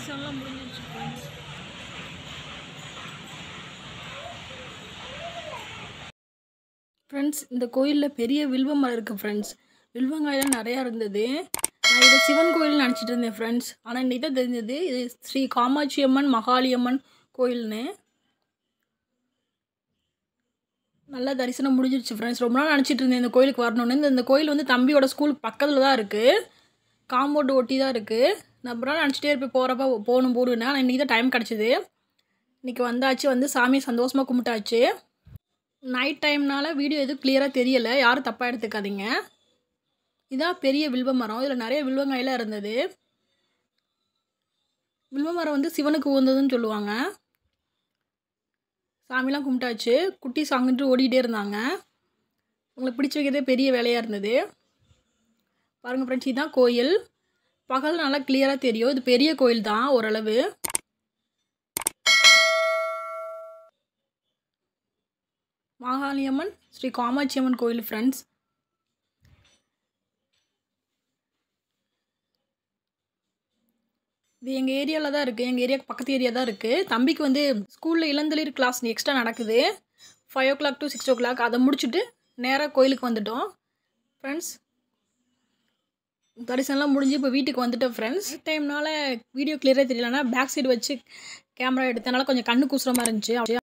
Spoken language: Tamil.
தரிசனம்லாம் முடிஞ்சிருச்சு ஃப்ரெண்ட்ஸ் ஃப்ரெண்ட்ஸ் இந்த கோயிலில் பெரிய வில்வ மரம் இருக்குது ஃப்ரெண்ட்ஸ் வில்வங்காயெல்லாம் நிறையா இருந்தது நான் இதை சிவன் கோயில்னு நினச்சிட்டு இருந்தேன் ஃப்ரெண்ட்ஸ் ஆனால் இன்றைக்கி தான் தெரிஞ்சது இது ஸ்ரீ காமாட்சி அம்மன் மகாளியம்மன் கோயில்னு நல்லா தரிசனம் முடிஞ்சிருச்சு ஃப்ரெண்ட்ஸ் ரொம்ப நாள் நினச்சிட்டு இருந்தேன் இந்த கோயிலுக்கு வரணும்னு இந்த இந்த கோயில் வந்து தம்பியோட ஸ்கூலுக்கு பக்கத்தில் தான் இருக்குது காம்பவுண்டு ஒட்டி தான் இருக்குது நான் அப்புறம் நினச்சிட்டே இருப்பேன் போகிறப்ப போகணும் போடுவேன் ஆனால் இன்றைக்கி தான் டைம் கிடச்சிது இன்றைக்கி வந்தாச்சு வந்து சாமியை சந்தோஷமாக கும்பிட்டாச்சு நைட் டைம்னால வீடியோ எதுவும் கிளியராக தெரியலை யாரும் தப்பாக எடுத்துக்காதீங்க இதான் பெரிய வில்வ மரம் இதில் நிறைய வில்வங்காயெல்லாம் இருந்தது வில்வ மரம் வந்து சிவனுக்கு உகந்ததுன்னு சொல்லுவாங்க சாமிலாம் கும்பிட்டாச்சு குட்டி சாங்கிட்டு ஓடிக்கிட்டே இருந்தாங்க உங்களுக்கு பிடிச்சி வைக்கிறதே பெரிய வேலையாக இருந்தது பாருங்கள் ஃப்ரெண்ட்ஸ் இதுதான் கோயில் பகல் நல்லா கிளியராக தெரியும் இது பெரிய கோயில் தான் ஓரளவு மாகாளியம்மன் ஸ்ரீ காமாட்சி அம்மன் கோயில் ஃப்ரெண்ட்ஸ் இது எங்கள் ஏரியாவில் தான் இருக்குது எங்கள் ஏரியாவுக்கு பக்கத்து ஏரியா தான் இருக்குது தம்பிக்கு வந்து ஸ்கூலில் இளந்தளிர் கிளாஸ் எக்ஸ்ட்ரா நடக்குது five o'clock to six o'clock அதை முடிச்சுட்டு நேராக கோயிலுக்கு வந்துட்டோம் ஃப்ரெண்ட்ஸ் தரிசனம்லாம் முடிஞ்சு இப்போ வீட்டுக்கு வந்துட்டோம் ஃப்ரெண்ட்ஸ் டைம்னால வீடியோ கிளியராக தெரியலனா பேக் சைடு வச்சு கேமரா எடுத்தனால கொஞ்சம் கண்ணு கூசுற மாதிரி இருந்துச்சு